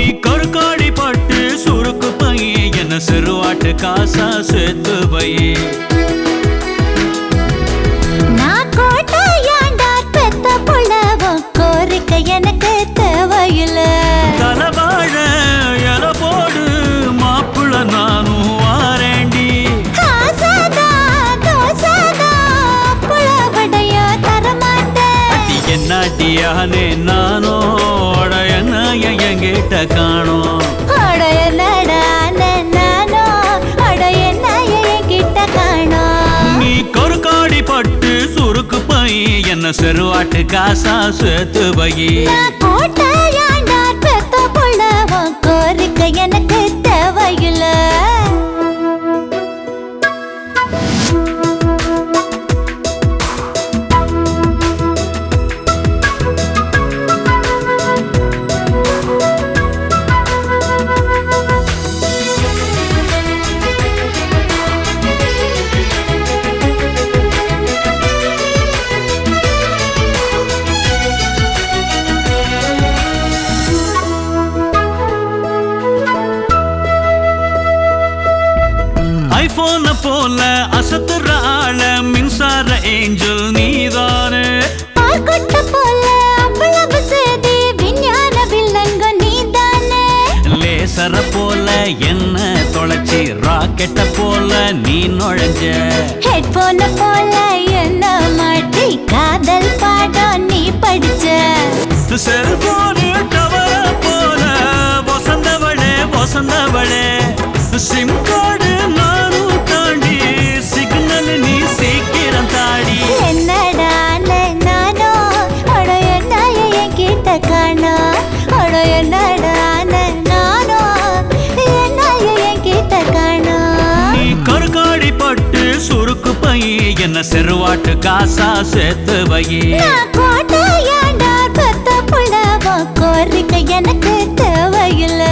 கருக்காடி பட்டு சுருக்கு பையே என்ன செருவாட்டு காசா சேர்த்து வையே நான் கோட்டையாண்டார் பெத்த புள்ளவோ கோரிக்கை எனக்கு தேவையில்ல தலவாழ எல போடு மாப்பிள்ள நானும் வாரேண்டி ஆசாதா தோசாதா புலவடையோ தரமாட்டேன் அடி என்னாட்டியானே நானோ அட என்ன எங்கிட்ட காணோம் அட என்னடா நானோ அட என்ன என்கிட்ட காணோம் நீ கருக்காடி பட்டு சுருக்கு பையே என்ன செருவாட்டு காசா சேர்த்து வையே நான் கோட்டையாண்டார் பெத்த புள்ளவோ கோரிக்கை எனக்கு தேவையில்ல ஐபோன போல அசத்துற ஆள மின்சார ஏஞ்சல் நீதானே ஆர்கொட்ட போல அவ்வளவு சேதி விஞ்ஞான வில்லங்க நீதானே லேசர போல என்ன தொலைச்சி ராக்கெட்ட போல நீ நுழைஞ்ச ஹெட்போன போல என்ன மாட்டி காதல் பாடம் நீ படிச்ச செல்போனு டவர போல வசந்தவளே வசந்தவளே சிம் கார்டு நானும் தாண்டி சிக்னல் நீ சீக்கிரம் தாடி என்னடா நானோ அட என்ன என் கிட்ட காணோ அட என்னடா நானோ என்ன என் கிட்ட காணோ நீ கருக்காடி பட்டு சுருக்கு பையே என்ன செருவாட்டு காசா சேர்த்து வையே நான் கோட்டையாண்டார் பெத்த புள்ளவோ கோரிக்கை எனக்கு தேவையில்ல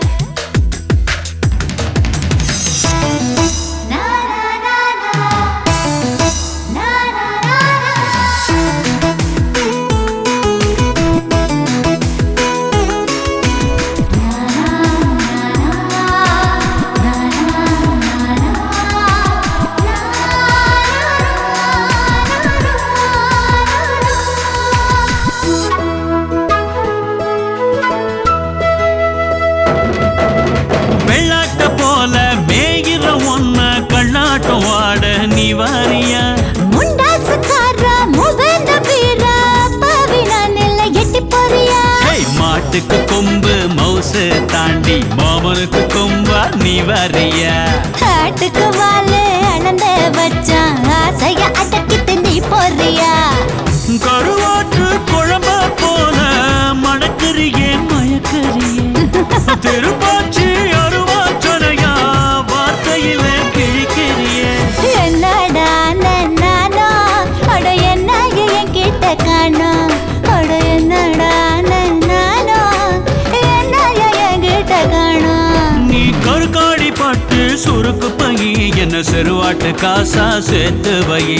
வெள்ளாட்ட போல மேயிற ஒன்ன கண்ணாட்டம் வாட நீ வாரியா முண்டாசுக்காரா முகந்த வீரா பாவினானில்ல எட்டி போறியா ஹேய், மாட்டுக்கு கொம்பு மவுசு தாண்டி மாமனுக்கு கொம்பா நீ வாரியா காட்டுக்கு வாழு அளந்த வச்சான் ஆசைய அடக்கிட்டு நீ போறியா கருவாட்டு குழம்ப போல மணக்கறியே மயக்கறியே திருப்பாச்சி அருவாச்சனையா வார்த்தையில கிழிக்கிறியே என்னடா நானோ அட என்ன என் கிட்ட காணோம் அட என்னடா நானோ என்ன என் கிட்ட காணோம் நீ கருக்காடி பட்டு சுருக்கு பையே என்ன செருவாட்டு காசா சேர்த்து வையே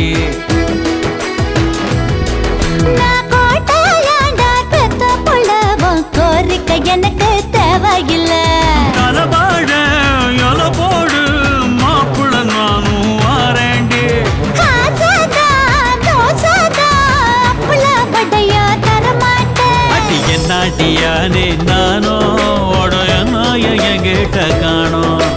நான் கோட்டையாண்டார் பெத்த புள்ளவோ கோரிக்கை எனக்கு தேவையில்ல தலவாழ எல போடு மாப்பிள்ள நானும் வாரேண்டி ஆசாதா தோசாதா புலவடையோ தரமாட்டேன் அடி என்னாட்டியானே நானோ உடைய நாய என்கிட்ட காணோம்